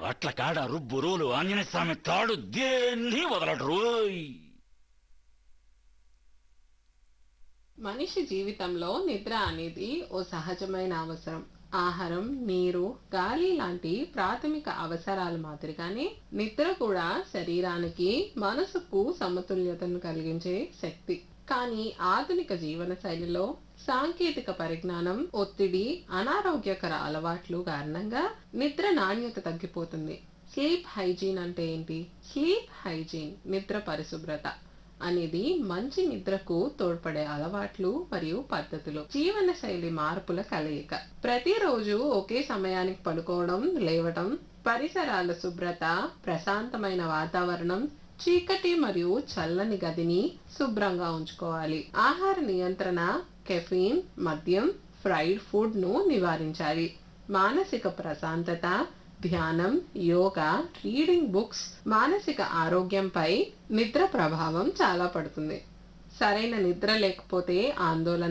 అట్ల కాడ రుబ్బు రోలు ఆంజనేయ స్వామి తాడు దేన్ని వదలడు రోయ్ మనిషి జీవితంలో నిద్ర అనేది ఓ సహజమైన అవసరం ఆహారం నీరు గాలి లాంటి ప్రాథమిక అవసరాల మాదిరిగానే నిద్ర కూడా శరీరానికి మనసుకు సమతుల్యతను కలిగించే శక్తి కానీ ఆధునిక జీవన శైలిలో సాంకేతిక పరిజ్ఞానం ఒత్తిడి అనారోగ్యకర అలవాట్లు కారణంగా నిద్ర నాణ్యత తగ్గిపోతుంది స్లీప్ హైజీన్ అంటే ఏంటి స్లీప్ హైజీన్ నిద్ర పరిశుభ్రత అనేది మంచి నిద్రకు తోడ్పడే అలవాట్లు మరియు పద్ధతులు జీవన శైలి మార్పుల కలయిక ప్రతిరోజు ఒకే సమయానికి పడుకోవడం లేవటం పరిసరాల శుభ్రత ప్రశాంతమైన వాతావరణం చీకటి మరియు చల్లని గదిని శుభ్రంగా ఉంచుకోవాలి ఆహార నియంత్రణ కెఫీన్ మద్యం ఫ్రైడ్ ఫుడ్ ను నివారించాలి మానసిక ప్రశాంతత ధ్యానం యోగా రీడింగ్ బుక్స్ మానసిక ఆరోగ్యంపై నిద్ర ప్రభావం చాలా పడుతుంది సరైన నిద్ర లేకపోతే ఆందోళన